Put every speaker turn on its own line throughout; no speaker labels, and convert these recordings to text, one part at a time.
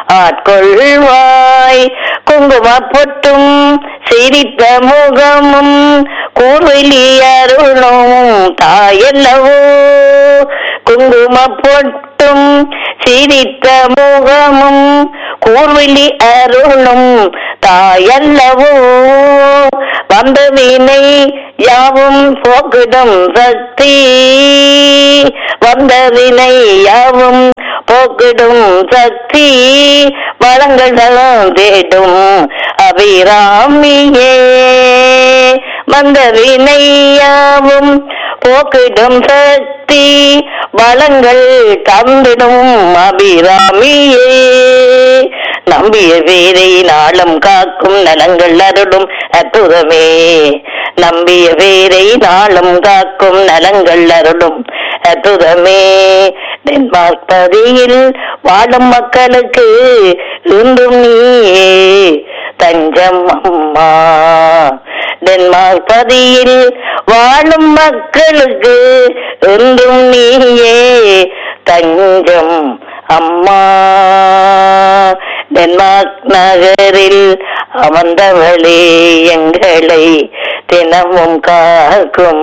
ஆட்கொள்வாய் குங்கும பொட்டும் சிரித்த முகமும் கூர்வெளி அருளும் தாயல்லவோ குங்கும பொட்டும் சிரித்த முகமும் கூர்வெளி அருளும் தாயல்லவோ வந்த வினை யாவும் போக்கிடும் சக்தி வந்த வினை யாவும் போக்கிடும் சக்தி வளங்களும் தேடும் அபிராமியே வந்த வினை யாவும் போக்கிடும் சக்தி வளங்கள் தந்திடும் அபிராமியே நம்பிய வேரை நாளும் காக்கும் நலங்கள் அருளும் அற்புதமே நம்பிய வேரை நாளும் காக்கும் நலங்கள் அருளும் அற்புதமே டென்மார்க் பதியில் வாழும் மக்களுக்கு இன்றும் நீயே தஞ்சம் அம்மா டென்மார்க் பதியில் வாழும் மக்களுக்கு இன்றும் நீயே தஞ்சம் அம்மா டென்மார்க் நகரில் அமர்ந்தவளே எங்களை தினமும் காக்கும்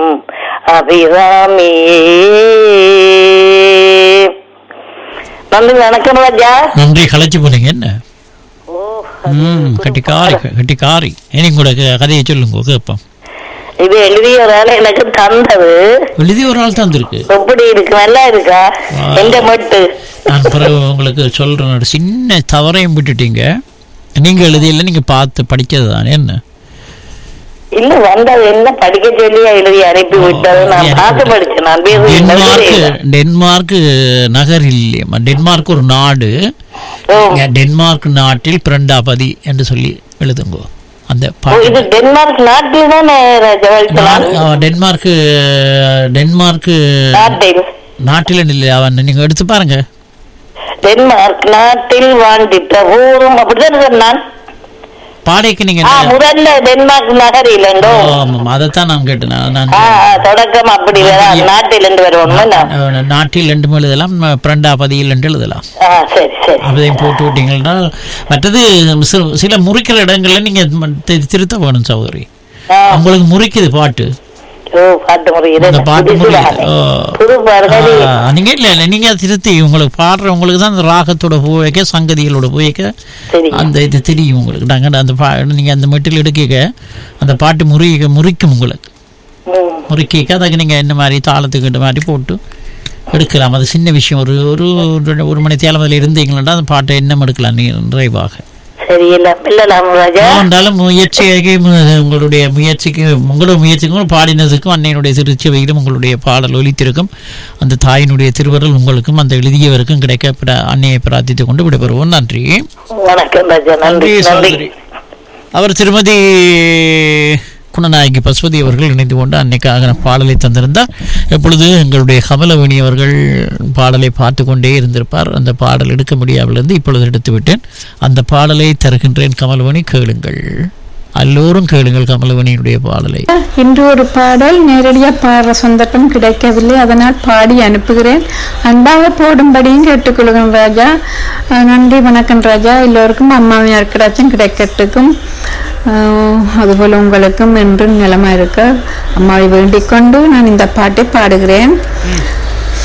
அபிராமியே நன்றி வணக்கம் ராஜா
நன்றி களைச்சு போனீங்க என்ன
ஓ
ம் கட்டிக்காரி கட்டிக்காரி இனி கூட க- கதையை சொல்லுங்க கேட்போம்
இது எழுதிய ஒரு ஆள் எனக்கு தந்தது
எழுதி ஒரு ஆள் தந்திருக்கு
எப்படி இருக்கு நல்லா இருக்கா
ஆ.
எந்த மட்டு
நான் பிறகு உங்களுக்கு சொல்றேன் ஒரு சின்ன தவறையும் விட்டுட்டீங்க நீங்க எழுதியில நீங்க பார்த்து படிக்கிறது தானே என்ன
இல்ல வந்தது என்ன படிக்க சொல்லி எழுதி அனுப்பி விட்டது நான்
எனக்கு
பார்த்து படிச்சேன் நான் பேசி
டென்மார்க்
எழுதவே இல்லை.
டென்மார்க் நகர் இல்லையம்மா டென்மார்க் ஒரு நாடு
ஓ
இங்க டென்மார்க் நாட்டில் பிரெண்டாபதி என்று சொல்லி எழுதுங்கோ அந்த
ஓ,
பாட்டு
இது டென்மார்க் நாட்டில் தானே
நான், ஆ, டென்மார்க் டென்மார்க்
நாட்டில்
நாட்டில் இல்லை அவன் நீங்க எடுத்து பாருங்க
டென்மார்க் நாட்டில் வாழ்ந்திட்ட ஊரும் அப்படிதான் சொன்னான்
பாடைக்கு நீங்க
ஆ
என்ன-
முதல்ல டென்மார்க் நகர் இல்லைண்டோ
ஓ, ஆமாம் அதைத்தான் நான் கேட்டேன் நான் நான்
ஆ ஆ, தொடக்கம் அப்படி வராது நாட்டில் இருந்து வருவோம்
அஹ், நாட்டில் ரெண்டு எழுதலாம் பிரெண்டாபதியில் என்று எழுதலாம்
ஆ சரி சரி
அதையும் போட்டு விட்டீங்கன்னா மற்றது சி- சில முறிக்கிற இடங்கள்ல நீங்க ம- தி- திருத்த வேணும் சகோதரி
ஆ
உங்களுக்கு முறிக்குது பாட்டு
ஓ பாட்டு முறையில்
அந்த பாட்டு முறிக்குது ஓ.
புது பாடல்
ஆ, நீங்க இல்ல இல்ல நீங்க திருத்தி உங்களுக்கு பாடுறவங்களுக்கு தான் அந்த ராகத்தோட போய் வைக்க சங்கதிகளோட போய் வைக்க
சரி
அந்த இது தெரியும் உங்களுக்கு நாங்கள் அந்த பா நீங்க அந்த மெட்டில் எடுக்க அந்த பாட்டு முறி முறிக்கும் உங்களுக்கு
ம்.
முறுக்கிக்க அதுக்கு நீங்கள் என்ன மாதிரி தாளத்துக்கு இந்த மாதிரி போட்டு எடுக்கலாம் அது சின்ன விஷயம் ஒரு ஒரு ரெண்டு- ஒரு மணி தேலம் அதில் இருந்தீங்கன்னா அந்த பாட்டை என்ன எடுக்கலாம் நீ நிறைவாக
சரி இல்ல இல்லலாம் ராஜா
இருந்தாலும் முயற்சிக்கு மு- உங்களுடைய முயற்சிக்கு உங்களுடைய முயற்சிக்கும் பாடினதுக்கும் அன்னையினுடைய திருச்சபையிலும் உங்களுடைய பாடல் ஒலித்திருக்கும் அந்த தாயினுடைய திருவருள் உங்களுக்கும் அந்த எழுதியவருக்கும் கிடைக்க பிர- அன்னையை பிரார்த்தித்துக் கொண்டு விடைபெறுவோம் நன்றி
வணக்கம் ராஜா நன்றி நன்றி
சகோதரி அவர் திருமதி குணநாயகி பசுபதி அவர்கள் இணைந்து கொண்டு அன்னைக்காக பாடலை தந்திருந்தார் எப்பொழுது எங்களுடைய கமலவேணி அவர்கள் பாடலை பார்த்து கொண்டே இருந்திருப்பார் அந்த பாடல் எடுக்க முடியாமலிருந்து இப்பொழுது எடுத்து விட்டேன் அந்த பாடலை தருகின்றேன் கமலவேணி கேளுங்கள் எல்லோரும் கேளுங்கள் கமலவேணியினுடைய பாடலை
இன்று ஒரு பாடல் நேரடியாக பாடுற சந்தர்ப்பம் கிடைக்கவில்லை அதனால் பாடி அனுப்புகிறேன் அன்பாக போடும்படியும் கேட்டுக்கொள்கிறேன் ராஜா அஹ் நன்றி வணக்கம் ராஜா எல்லோருக்கும் அம்மாவியார் கிடைச்சும் கிடைக்கட்டுக்கும் அஹ் அதுபோல் உங்களுக்கும் என்றும் நிலமா இருக்க அம்மாவை வேண்டிக் கொண்டு நான் இந்த பாட்டை பாடுகிறேன்